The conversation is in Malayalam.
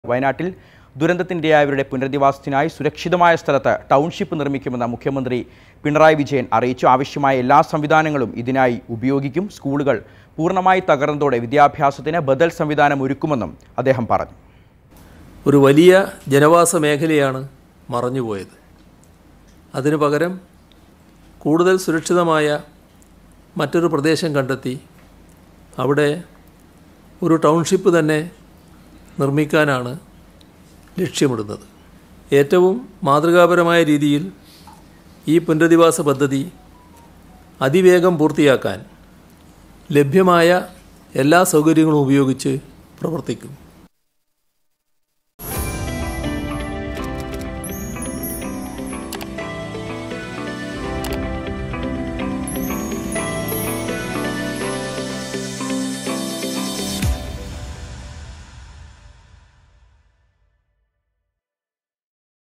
വയനാട്ടിൽ ദുരന്തത്തിനിരയായവരുടെ പുനരധിവാസത്തിനായി സുരക്ഷിതമായ സ്ഥലത്ത് ടൗൺഷിപ്പ് നിർമ്മിക്കുമെന്ന് മുഖ്യമന്ത്രി പിണറായി വിജയൻ അറിയിച്ചു ആവശ്യമായ എല്ലാ സംവിധാനങ്ങളും ഇതിനായി ഉപയോഗിക്കും സ്കൂളുകൾ പൂർണ്ണമായി തകർന്നതോടെ വിദ്യാഭ്യാസത്തിന് ബദൽ സംവിധാനം ഒരുക്കുമെന്നും അദ്ദേഹം പറഞ്ഞു ഒരു വലിയ ജനവാസ മേഖലയാണ് മറഞ്ഞുപോയത് അതിനു പകരം കൂടുതൽ സുരക്ഷിതമായ മറ്റൊരു പ്രദേശം കണ്ടെത്തി അവിടെ ഒരു ടൗൺഷിപ്പ് തന്നെ നിർമ്മിക്കാനാണ് ലക്ഷ്യമിടുന്നത് ഏറ്റവും മാതൃകാപരമായ രീതിയിൽ ഈ പുനരധിവാസ പദ്ധതി അതിവേഗം പൂർത്തിയാക്കാൻ ലഭ്യമായ എല്ലാ സൗകര്യങ്ങളും ഉപയോഗിച്ച് പ്രവർത്തിക്കും